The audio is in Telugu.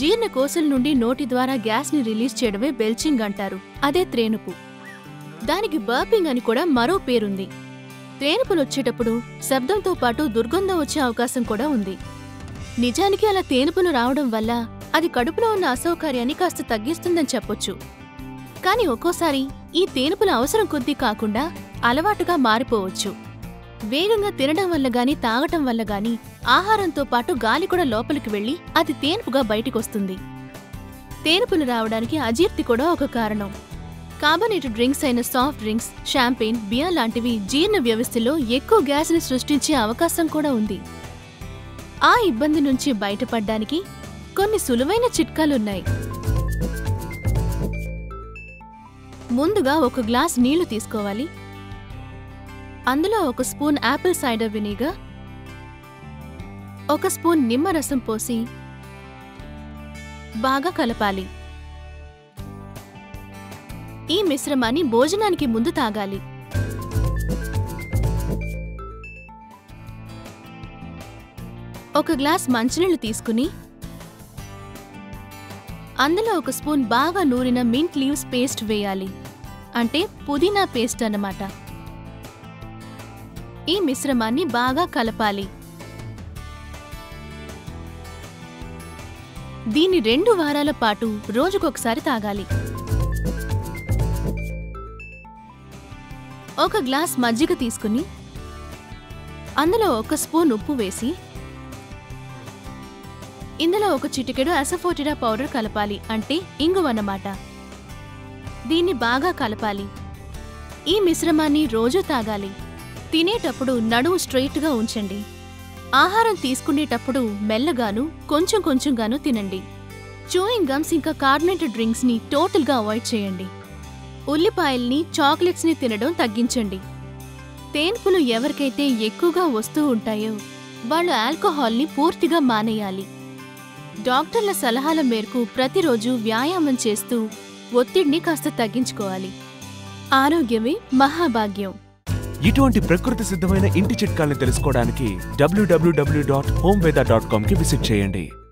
జీర్ణకోశల నుండి నోటి ద్వారా గ్యాస్ని రిలీజ్ చేయడమే బెల్చింగ్ అంటారు అదే త్రేనుపు దానికి బర్పింగ్ అని కూడా మరో పేరుంది త్రేనుపులు వచ్చేటప్పుడు శబ్దంతో పాటు దుర్గంధం వచ్చే అవకాశం కూడా ఉంది నిజానికి అలా తేనుపులు రావడం వల్ల అది కడుపులో ఉన్న అసౌకర్యాన్ని కాస్త తగ్గిస్తుందని చెప్పొచ్చు కానీ ఒక్కోసారి ఈ తేనుపుల అవసరం కొద్దీ కాకుండా అలవాటుగా మారిపోవచ్చు వేగంగా తినడం వల్ల గాని తాగటం వల్ల గాని ఆహారంతో పాటు గాలి కూడా లోపలికి వెళ్లి అది తేనుపుగా బయటికొస్తుంది తేనుపులు రావడానికి అజీర్తి కూడా ఒక కారణం కార్బోనేటెడ్ డ్రింక్స్ అయిన సాఫ్ట్ డ్రింక్స్ షాంపెయిన్ బియర్ లాంటివి జీర్ణ వ్యవస్థలో ఎక్కువ గ్యాస్ని సృష్టించే అవకాశం కూడా ఉంది ఆ ఇబ్బంది నుంచి బయటపడ్డానికి కొన్ని సులువైన చిట్కాలున్నాయి ముందుగా ఒక గ్లాస్ నీళ్లు తీసుకోవాలి అందులో ఒక స్పూన్ యాపిల్ సైడర్ వినీగర్ ఒక స్పూన్ నిమ్మరసం పోసి బాగా కలపాలి ఈ మిశ్రమాన్ని భోజనానికి ముందు తాగాలి ఒక గ్లాస్ మంచినీళ్లు తీసుకుని అందులో ఒక స్పూన్ బాగా నూరిన మింట్ లీవ్స్ పేస్ట్ వేయాలి అంటే పుదీనా పేస్ట్ అన్నమాట ఈ మిశ్రమాన్ని బాగా కలపాలి దీన్ని రెండు వారాల పాటు రోజుకొకసారి తాగాలి ఒక గ్లాస్ మజ్జిగ తీసుకుని అందులో ఒక స్పూన్ ఉప్పు వేసి ఇందులో ఒక చిటికెడు అసఫోటిడా పౌడర్ కలపాలి అంటే ఇంగువన్నమాట దీన్ని బాగా కలపాలి ఈ మిశ్రమాన్ని రోజూ తాగాలి తినేటప్పుడు నడుము స్ట్రెయిట్గా ఉంచండి ఆహారం తీసుకునేటప్పుడు మెల్లగాను కొంచెం కొంచెంగాను తినండి చూయింగ్ గమ్స్ ఇంకా కార్బోనేటెడ్ డ్రింక్స్ని టోటల్గా అవాయిడ్ చేయండి ఉల్లిపాయల్ని చాక్లెట్స్ని తినడం తగ్గించండి తేన్పులు ఎవరికైతే ఎక్కువగా వస్తూ ఉంటాయో వాళ్ళు ఆల్కహాల్ని పూర్తిగా మానేయాలి డాక్టర్ల సలహాల మేరకు ప్రతిరోజు వ్యాయామం చేస్తూ ఒత్తిడిని కాస్త తగ్గించుకోవాలి ఆరోగ్యమే మహాభాగ్యం ఇటువంటి ప్రకృతి సిద్ధమైన ఇంటి చిట్కాల్ని తెలుసుకోవడానికి డబ్ల్యూడబ్ల్యూడబ్ల్యూ డాట్ హోమ్ కి విజిట్ చేయండి